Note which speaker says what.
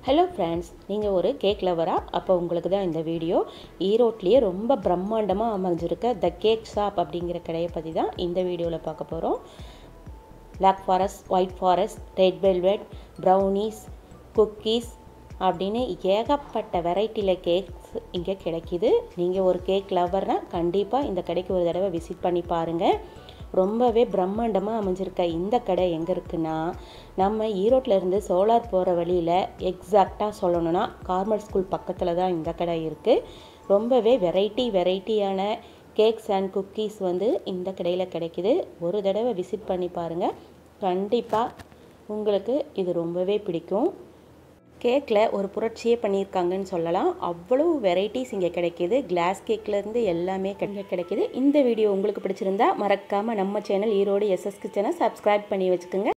Speaker 1: hello friends நீங்கள் ஒரு cake லவரா அப்போ உங்களுக்கு தான் இந்த வீடியோ ஈரோட்லேயே ரொம்ப பிரம்மாண்டமாக அமைஞ்சிருக்க த கேக் ஷாப் அப்படிங்கிற கடையை பற்றி தான் இந்த வீடியோவில் பார்க்க போகிறோம் black forest white forest red velvet brownies cookies அப்படின்னு ஏகப்பட்ட வெரைட்டியில் கேக்ஸ் இங்கே கிடைக்கிது நீங்கள் ஒரு கேக் லவர்னால் கண்டிப்பாக இந்த கடைக்கு ஒரு தடவை விசிட் பண்ணி பாருங்கள் ரொம்பவே பிரம்மாண்டமாக அமைஞ்சிருக்க இந்த கடை எங்கே இருக்குன்னா நம்ம ஈரோட்டில் இருந்து சோலார் போகிற வழியில் எக்ஸாக்டாக சொல்லணும்னா கார்மல் ஸ்கூல் பக்கத்தில் தான் இந்த கடை இருக்குது ரொம்பவே வெரைட்டி வெரைட்டியான கேக்ஸ் அண்ட் குக்கீஸ் வந்து இந்த கடையில் கிடைக்குது ஒரு தடவை விசிட் பண்ணி பாருங்கள் கண்டிப்பாக உங்களுக்கு இது ரொம்பவே பிடிக்கும் கேக்கில் ஒரு புரட்சியே பண்ணியிருக்காங்கன்னு சொல்லலாம் அவ்வளோ வெரைட்டிஸ் இங்கே கிடைக்கிது கிளாஸ் கேக்லேருந்து எல்லாமே இங்கே கிடைக்கிது இந்த வீடியோ உங்களுக்கு பிடிச்சிருந்தா மறக்காமல் நம்ம சேனல் ஈரோடு எஸ்எஸ் கிச்சனை சப்ஸ்கிரைப் பண்ணி வச்சுக்கோங்க